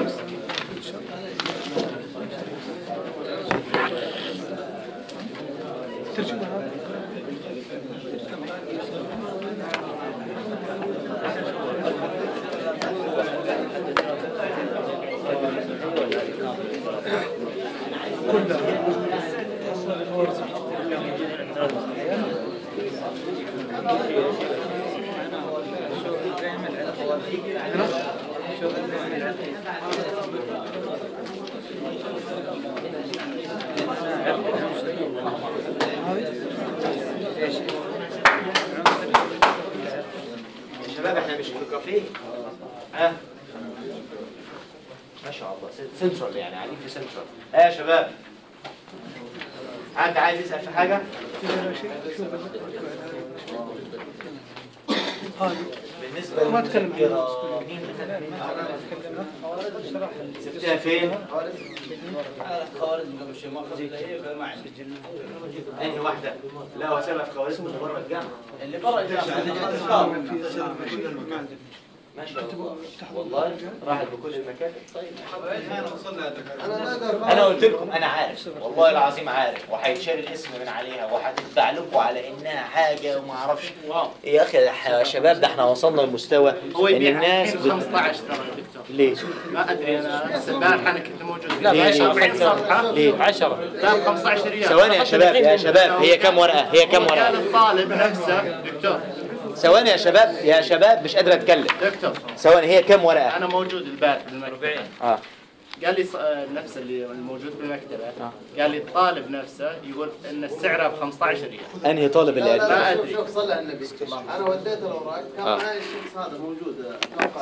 يا شباب احنا مش في كافيه ها ما شاء الله سن- سنترال يعني قاعدين في سنترال ها يا شباب حد عايز يسأل في حاجة؟ بالنسبة ما تكلم. للمذكرة، مين سبتها فين؟ خوارزم قبل شيء ما خذ هي قال ما عندي انهي واحدة؟ لا هو سبب خوارزم اللي بره الجامعة اللي برا الجامعه ما شاء الله والله راحت بكل المكاتب طيب انا لا اقدر انا قلت لكم انا عارف والله العظيم عارف وهيتشال الاسم من عليها وهتتباع لكم على انها حاجه وما اعرفش يا اخي يا شباب ده احنا وصلنا لمستوى ان الناس بت... 15 ترى يا دكتور ليه؟ ما ادري انا بس امبارح انا كنت موجود لا، ليه؟ ليه؟ 40 صفحه ليه؟ 10 لا ب 15 ريال ثواني يا شباب يا شباب هي كام ورقه؟ هي كام كان ورقه؟ الطالب نفسه دكتور ثواني يا شباب يا شباب مش قادر اتكلم دكتور ثواني هي كام ورقه؟ انا موجود البارح بالمكتبه اه قال لي ص- آه، نفس اللي الموجود بالمكتبه قال لي الطالب نفسه يقول ان سعره ب 15 ريال انهي طالب اللي لا قال لا أدري. لا شوف صلى على النبي انا وديت الاوراق كان آه. معي الشخص هذا موجود اتوقع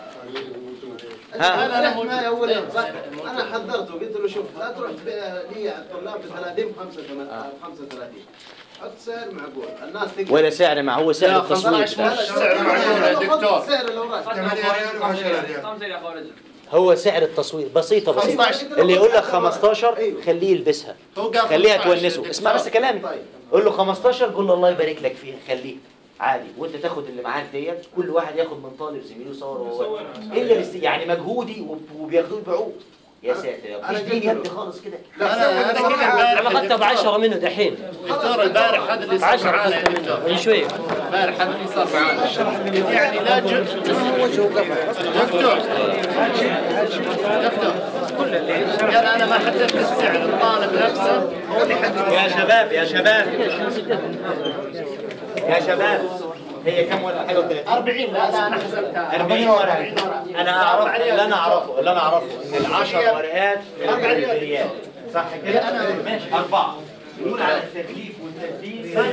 ها. انا انا معي اول يوم صح انا حذرته قلت له شوف لا تروح ب- لي على الطلاب ب 30 ب 35 حط سعر معقول الناس تقدر ولا سعر مع هو سعر لا، التصوير 15 ده. سعر معقول يا دكتور. سعر الاوراق 8 ريال و10 ريال خمسة يا خوارزم هو سعر التصوير بسيطه بسيطه 15. اللي يقول لك 15 خليه يلبسها هو قال خليها 15 تونسه اسمع بس كلامي طيب قول له 15 قول له الله يبارك لك فيها خليه عادي وانت تاخد اللي معاك ديت كل واحد ياخد من طالب زميله صور وهو الا الاست- يعني مجهودي وب- وبياخدوه يبيعوه يا ساتر يا أنا مفيش دين قلت يا له. ابني خالص كده لا انا انا كذا امبارح انا اخذتها ب 10 منه دحين دكتور البارح هذا اللي صار معانا يا دكتور من شويه امبارح هذا اللي صار معانا قلت يعني لا ج- دكتور دكتور قال انا ما حددت السعر الطالب نفسه هو اللي حدد يا شباب يا شباب يا شباب هي كم ورقه حاجه و30 40 لا لا انا حسبتها 40 ورقه انا اعرف اللي انا اعرفه اللي انا اعرفه ان ال10 ورقات بريال صح كده؟ ماشي اربعه يقول على التكليف والتدبير